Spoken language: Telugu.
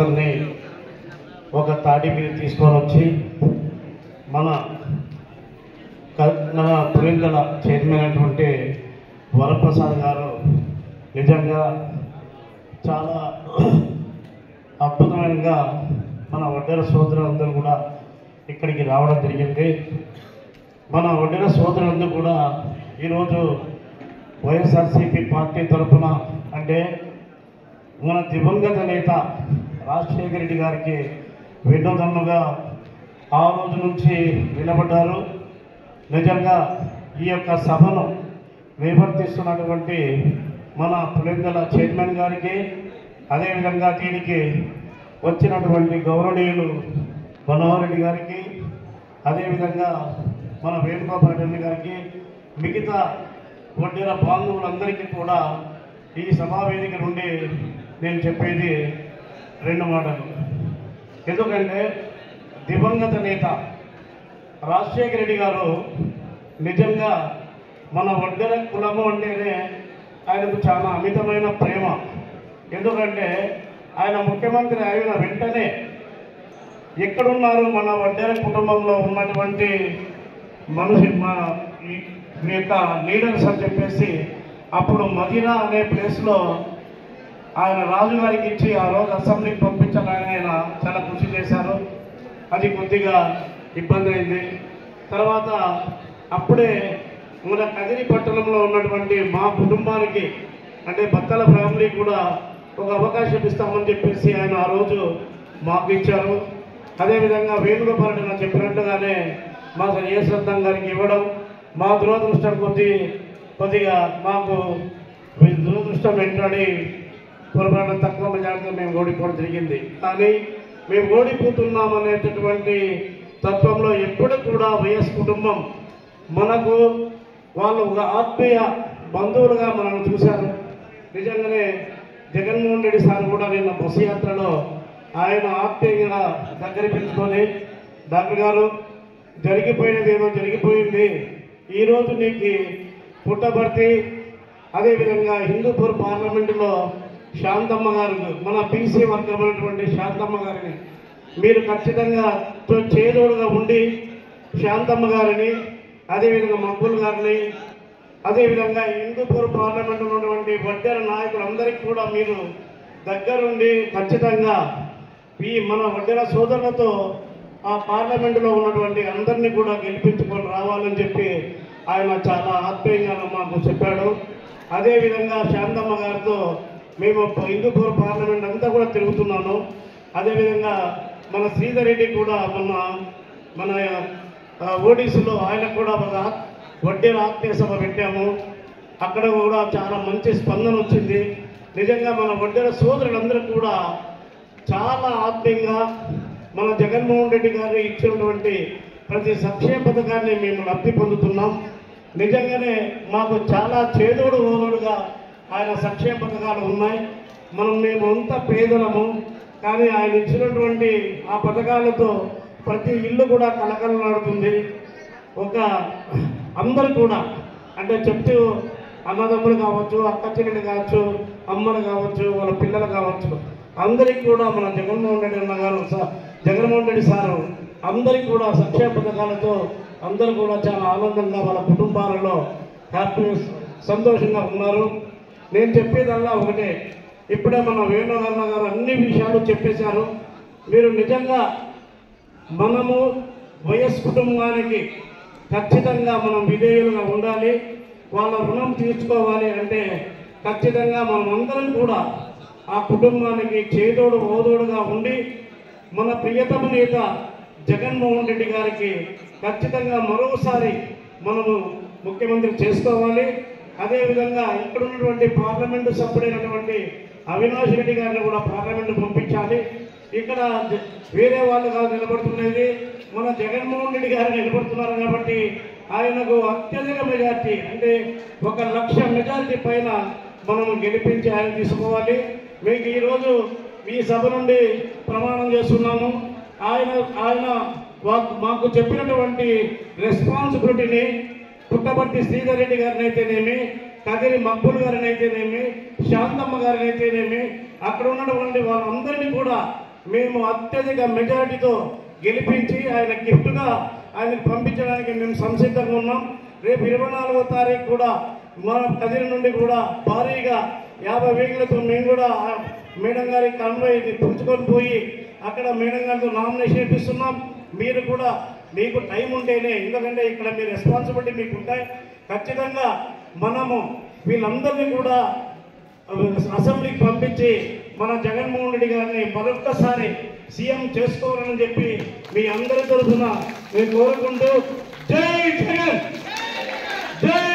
సోదరుని ఒక తాటి మీద తీసుకొని వచ్చి మన క- మన పులిందల చైర్మన్ అయినటువంటి వరప్రసాద్ గారు నిజంగా చాలా అద్భుతమైనగా మన వడ్డెర సోదరులందరూ కూడా ఇక్కడికి రావడం జరిగింది మన వడ్డెర సోదరులందరూ కూడా ఈరోజు వైఎస్ఆర్సీపీ పార్టీ తరఫున అంటే మన దివంగత నేత రాజశేఖర రెడ్డి గారికి వినోదన్నుగా ఆ రోజు నుంచి నిలబడ్డారు నిజంగా ఈ యొక్క సభను నిర్వర్తిస్తున్నటువంటి మన పులిందల చైర్మన్ గారికి అదేవిధంగా దీనికి వచ్చినటువంటి గౌరవనీయులు మనోహర్ రెడ్డి గారికి అదేవిధంగా మన వేణుగోపాల్ రెడ్డి గారికి మిగతా వడ్డీల బాంధవులందరికీ కూడా ఈ సభావేదిక నుండి నేను చెప్పేది రెండు మాటలు ఎందుకంటే దివంగత నేత రాజశేఖర రెడ్డి గారు నిజంగా మన వడ్డెల కులము అంటేనే ఆయనకు చాలా అమితమైన ప్రేమ ఎందుకంటే ఆయన ముఖ్యమంత్రి అయిన వెంటనే ఎక్కడున్నారు మన వడ్డెల కుటుంబంలో ఉన్నటువంటి మనిషి మన ఈ- మీ యొక్క లీడర్స్ అని చెప్పేసి అప్పుడు మదీనా అనే ప్లేస్లో ఆయన రాజుగారికి ఇచ్చి ఆ రోజు అసెంబ్లీకి పంపించాలని ఆయన చాలా కృషి చేశారు అది కొద్దిగా ఇబ్బంది అయింది తర్వాత అప్పుడే మన కదిరి పట్టణంలో ఉన్నటువంటి మా కుటుంబానికి అంటే బత్తల ఫ్యామిలీ కూడా ఒక అవకాశం ఇస్తామని చెప్పేసి ఆయన ఆ రోజు మాకు ఇచ్చారు అదేవిధంగా వేణుగోపాల్ రెడ్డి చెప్పినట్టుగానే మా యేసంతం గారికి ఇవ్వడం మా దురదృష్టం కొద్ది కొద్దిగా మాకు దురదృష్టం వెంటనే పొరపాటు తక్కువ మెజార్టీతో మేము ఓడిపోవడం జరిగింది కానీ మేము ఓడిపోతున్నాం అనేటటువంటి తత్వంలో ఎప్పుడు కూడా వైఎస్ కుటుంబం మనకు వాళ్ళు ఒక ఆత్మీయ బంధువులుగా మనల్ని చూశారు నిజంగానే జగన్మోహన్ రెడ్డి సార్ కూడా నిన్న బస్సు యాత్రలో ఆయన ఆత్మీయంగా దగ్గర పెంచుకొని డాక్టర్ గారు జరిగిపోయినది ఏదో జరిగిపోయింది ఈరోజు నీకు పుట్టబర్తి అదేవిధంగా హిందూపూర్ పార్లమెంటులో శాంతమ్మ గారు మన బీసీ వర్గమైనటువంటి శాంతమ్మ గారిని మీరు ఖచ్చితంగా తో- చేదోడుగా ఉండి శాంతమ్మ గారిని అదేవిధంగా మబ్బుల్ గారిని అదేవిధంగా హిందూపూర్ పార్లమెంటులో ఉన్నటువంటి వడ్డెర నాయకులందరికీ కూడా మీరు దగ్గరుండి ఖచ్చితంగా ఈ మన వడ్డెర సోదరులతో ఆ పార్లమెంటులో ఉన్నటువంటి అందరినీ కూడా గెలిపించుకొని రావాలని చెప్పి ఆయన చాలా ఆత్మీయంగా మాకు చెప్పాడు అదేవిధంగా శాంతమ్మ గారితో మేము హిందూపూర్ పార్లమెంట్ అంతా కూడా తిరుగుతున్నాను అదేవిధంగా మన శ్రీధర్ రెడ్డి కూడా మొన్న మన ఆ, ఓడిసిలో ఆయన కూడా ఒక ఆత్- వడ్డీ ఆత్మీయ సభ పెట్టాము అక్కడ కూడా చాలా మంచి స్పందన వచ్చింది నిజంగా మన వడ్డీల సోదరులందరూ కూడా చాలా ఆత్మీయంగా మన జగన్మోహన్ రెడ్డి గారు ఇచ్చినటువంటి ప్రతి సంక్షేమ పథకాన్ని మేము లబ్ధి పొందుతున్నాం నిజంగానే మాకు చాలా చేదోడు ఓదోడుగా ఆయన సంక్షేమ పథకాలు ఉన్నాయి మనం మేము అంత పేదలము కానీ ఆయన ఇచ్చినటువంటి ఆ పథకాలతో ప్రతి ఇల్లు కూడా కలకలలాడుతుంది ఒక అందరు కూడా అంటే చెప్తూ అన్నదమ్ములు కావచ్చు అక్క చెల్లెలు కావచ్చు అమ్మలు కావచ్చు వాళ్ళ పిల్లలు కావచ్చు అందరికీ కూడా మన జగన్మోహన్ రెడ్డి అన్న గారు స- జగన్మోహన్ రెడ్డి సారు అందరికీ కూడా సంక్షేమ పథకాలతో అందరూ కూడా చాలా ఆనందంగా వాళ్ళ కుటుంబాలలో హ్యాపీ సంతోషంగా ఉన్నారు నేను చెప్పేదల్లా ఒకటే ఇప్పుడే మన వేణుగన్న గారు అన్ని విషయాలు చెప్పేశారు మీరు నిజంగా మనము వైఎస్ కుటుంబానికి ఖచ్చితంగా మనం విధేయులుగా ఉండాలి వాళ్ళ రుణం తీర్చుకోవాలి అంటే ఖచ్చితంగా మనం అందరం కూడా ఆ కుటుంబానికి చేదోడు ఓదోడుగా ఉండి మన ప్రియతమ నేత జగన్మోహన్ రెడ్డి గారికి ఖచ్చితంగా మరోసారి మనము ముఖ్యమంత్రి చేసుకోవాలి అదేవిధంగా ఇక్కడ ఉన్నటువంటి పార్లమెంటు సభ్యుడైనటువంటి అవినాష్ రెడ్డి గారిని కూడా పార్లమెంటు పంపించాలి ఇక్కడ జ- వేరే వాళ్ళు కాదు నిలబడుతున్నది మన జగన్మోహన్ రెడ్డి గారు నిలబడుతున్నారు కాబట్టి ఆయనకు అత్యధిక మెజార్టీ అంటే ఒక లక్ష మెజార్టీ పైన మనం గెలిపించి ఆయన తీసుకోవాలి మీకు ఈరోజు ఈ సభ నుండి ప్రమాణం చేస్తున్నాము ఆయన ఆయన వా- మాకు చెప్పినటువంటి రెస్పాన్సిబిలిటీని పుట్టబట్టి శ్రీధర్ రెడ్డి గారిని అయితేనేమి కదిరి మబ్బుల్ గారిని అయితేనేమి శాంతమ్మ గారిని అయితేనేమి అక్కడ ఉన్నటువంటి వాళ్ళందరినీ కూడా మేము అత్యధిక మెజారిటీతో గెలిపించి ఆయన గిఫ్ట్గా ఆయనకు పంపించడానికి మేము సంసిద్ధంగా ఉన్నాం రేపు ఇరవై నాలుగో తారీఖు కూడా మన కదిరి నుండి కూడా భారీగా యాభై వేగులతో మేము కూడా ఆ మేడం గారి కన్వై పుంజుకొని పోయి అక్కడ మేడం గారితో నామినేషన్ ఇప్పిస్తున్నాం మీరు కూడా మీకు టైం ఉంటేనే ఎందుకంటే ఇక్కడ మీ రెస్పాన్సిబిలిటీ మీకు ఉంటాయి ఖచ్చితంగా మనము వీళ్ళందరినీ కూడా అసెంబ్లీకి పంపించి మన జగన్మోహన్ రెడ్డి గారిని మరొక్కసారి సీఎం చేసుకోవాలని చెప్పి మీ అందరి తరఫున మేము కోరుకుంటూ జై జగన్ జై